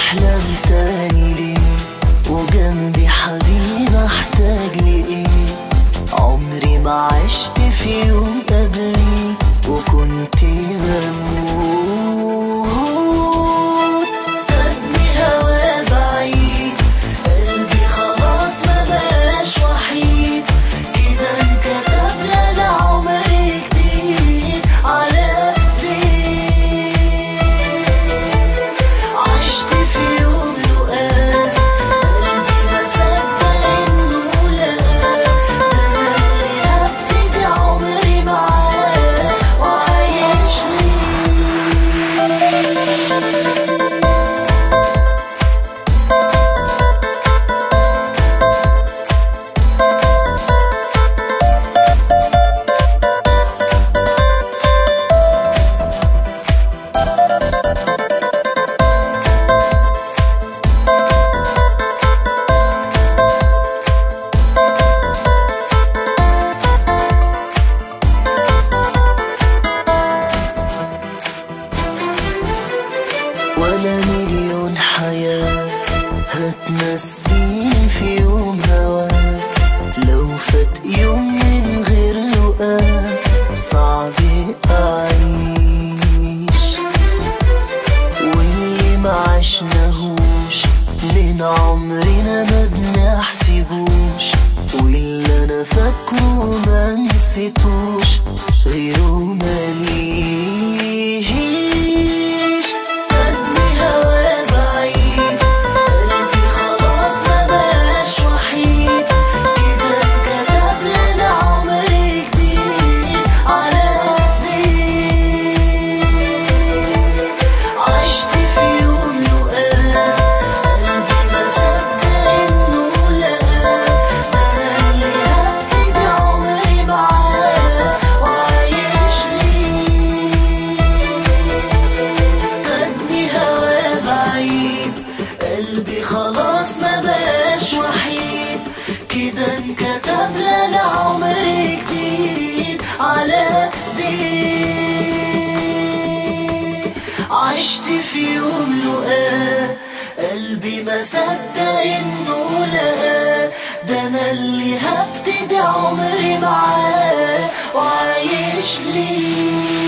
احلم تاني ليه وجنبي حبيب احتاج لايه عمري ما عشت في يوم قبلي وكنت بموت خدني هوا بعيد قلبي خلاص ما بقاش وحيد كده انكتب لنا عمر جديد على ايديك عشت في يوم لقاك قلبي ما صدق انه لاقاك ده انا اللي هبتدي عمري معاك وعايش ليك ولا مليون حياة هتنسيني في يوم هواك لو فات يوم من غير لقاك صعب أعيش واللي ما عشناهوش من عمرنا ما بنحسبوش واللي أنا فاكره ما نسيتوش غيره مليش خدني هوا بعيد قلبي خلاص ما بقاش وحيد كده انكتب لنا عمر جديد على ايديك عشت في يوم لقاك قلبي ما صدق انه لاقاك ده انا اللي هبتدي عمري معاك وعايش ليك خدني هوا بعيد قلبي خلاص ما بقاش وحيد كده انكتب لنا عمر جديد على ايديك عشت في يوم لقاك قلبي ما صدق انه لقاك ده انا اللي هبتدي عمري معاه وعايش ليه